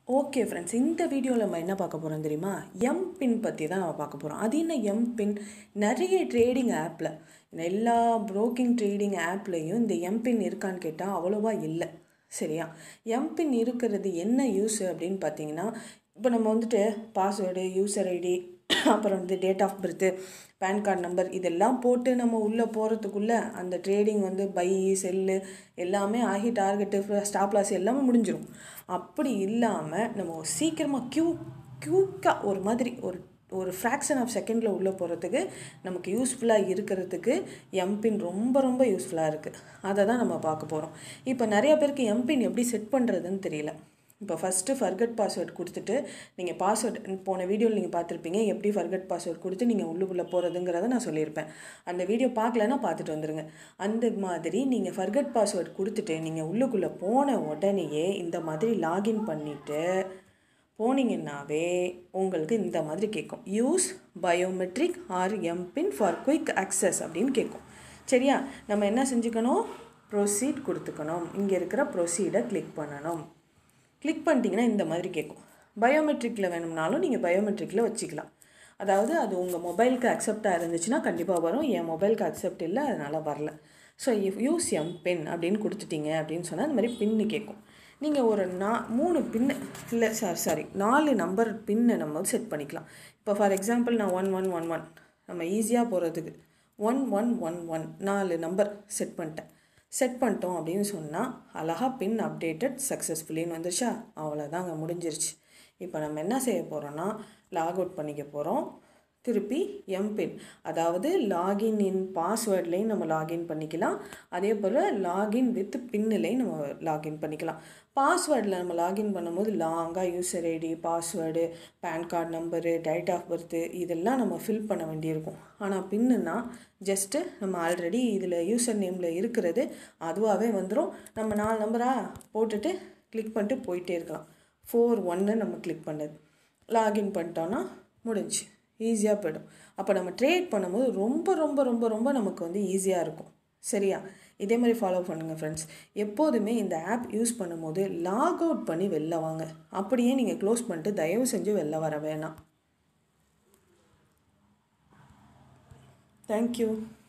okay friends இந்த வீடியோவில் நம்ம என்ன பார்க்க போகிறோம் தெரியுமா எம் பின் பற்றி தான் நம்ம பார்க்க போகிறோம் அது என்ன எம் பின் நிறைய ட்ரேடிங் ஆப்பில் எல்லா ப்ரோக்கிங் ட்ரேடிங் ஆப்லேயும் இந்த எம் பின் இருக்கான்னு கேட்டால் அவ்வளோவா இல்லை சரியா எம் பின் இருக்கிறது என்ன யூஸ் அப்படின்னு பார்த்தீங்கன்னா இப்போ நம்ம வந்துட்டு பாஸ்வேர்டு யூசர் ஐடி அப்புறம் வந்து date of birth PAN card number இதெல்லாம் போட்டு நம்ம உள்ளே போகிறதுக்குள்ளே அந்த ட்ரேடிங் வந்து பை செல்லு எல்லாமே ஆகி டார்கெட்டு ஸ்டாப் லாஸ் எல்லாமே முடிஞ்சிடும் அப்படி இல்லாமல் நம்ம சீக்கிரமாக க்யூ க்யூக்காக ஒரு மாதிரி ஒரு ஒரு ஃப்ராக்ஷன் ஆஃப் செகண்டில் உள்ளே போகிறதுக்கு நமக்கு யூஸ்ஃபுல்லாக இருக்கிறதுக்கு எம்பின் ரொம்ப ரொம்ப யூஸ்ஃபுல்லாக இருக்குது அதை தான் நம்ம பார்க்க போகிறோம் இப்போ நிறைய பேருக்கு எம்பின் எப்படி செட் பண்ணுறதுன்னு தெரியல இப்போ ஃபஸ்ட்டு ஃபர்கட் பாஸ்வேர்ட் கொடுத்துட்டு நீங்கள் பாஸ்வேர்ட் போன வீடியோவில் நீங்கள் பார்த்துருப்பீங்க எப்படி ஃபர்கட் பாஸ்வேர்ட் கொடுத்து நீங்கள் உள்ளுக்குள்ளே போகிறதுங்கிறத நான் சொல்லியிருப்பேன் அந்த வீடியோ பார்க்கலன்னா பார்த்துட்டு வந்துடுங்க அந்த மாதிரி நீங்கள் ஃபர்கட் பாஸ்வேர்ட் கொடுத்துட்டு நீங்கள் உள்ளுக்குள்ளே போன உடனேயே இந்த மாதிரி லாகின் பண்ணிவிட்டு போனீங்கன்னாவே உங்களுக்கு இந்த மாதிரி கேட்கும் use biometric or mPIN for quick access அப்படின்னு கேட்கும் சரியா நம்ம என்ன செஞ்சுக்கணும் ப்ரொசீட் கொடுத்துக்கணும் இங்கே இருக்கிற ப்ரொசீடை கிளிக் பண்ணணும் கிளிக் பண்ணிட்டீங்கன்னா இந்த மாதிரி கேட்கும் பயோமெட்ரிக்கில் வேணும்னாலும் நீங்கள் பயோமெட்ரிக்கில் வச்சுக்கலாம் அதாவது அது உங்கள் மொபைலுக்கு அக்செப்டாக இருந்துச்சுன்னா கண்டிப்பாக வரும் என் மொபைலுக்கு அக்செப்ட் இல்லை அதனால் வரல so if use M PIN அப்படின்னு கொடுத்துட்டீங்க அப்படின்னு சொன்னால் இந்த மாதிரி பின்னு கேட்கும் நீங்கள் ஒரு நா மூணு பின்னு இல்லை சார் சாரி நாலு நம்பர் பின்னை நம்ம செட் பண்ணிக்கலாம் இப்போ ஃபார் எக்ஸாம்பிள் நான் ஒன் ஒன் ஒன் ஒன் நம்ம ஈஸியாக போகிறதுக்கு ஒன் ஒன் ஒன் ஒன் நாலு நம்பர் செட் பண்ணிட்டேன் செட் பண்ணிட்டோம் அப்படின்னு சொன்னால் அழகாக பின் அப்டேட்டட் சக்ஸஸ்ஃபுல்லின்னு வந்துருச்சா அவ்வளோதாங்க முடிஞ்சிருச்சு இப்போ நம்ம என்ன செய்ய போகிறோன்னா லாக் அவுட் பண்ணிக்க போகிறோம் திருப்பி எம்பின் அதாவது லாகின் இன் பாஸ்வேர்ட்லேயும் நம்ம லாகின் பண்ணிக்கலாம் அதே போல் லாகின் வித் பின்னுலேயும் நம்ம லாகின் பண்ணிக்கலாம் பாஸ்வேர்டில் நம்ம லாகின் பண்ணும்போது லாங்காக user ID password PAN card number date of birth இதெல்லாம் நம்ம ஃபில் பண்ண வேண்டியிருக்கும் ஆனால் பின்னுனா ஜஸ்ட்டு நம்ம ஆல்ரெடி இதில் யூசர் நேமில் இருக்கிறது அதுவாகவே வந்துடும் நம்ம நாலு நம்பராக போட்டுட்டு கிளிக் பண்ணிட்டு போயிட்டே இருக்கலாம் ஃபோர் ஒன்று நம்ம கிளிக் பண்ணது லாகின் பண்ணிட்டோன்னா முடிஞ்சு ஈஸியாக போயிடும் அப்போ நம்ம ட்ரேட் பண்ணும்போது ரொம்ப ரொம்ப ரொம்ப ரொம்ப நமக்கு வந்து ஈஸியாக இருக்கும் சரியா இதே மாதிரி ஃபாலோ பண்ணுங்கள் ஃப்ரெண்ட்ஸ் எப்போதுமே இந்த ஆப் யூஸ் பண்ணும்போது லாக் அவுட் பண்ணி வெளில வாங்க அப்படியே நீங்கள் க்ளோஸ் பண்ணிட்டு தயவு செஞ்சு வெளில வர வேணாம் தேங்க்யூ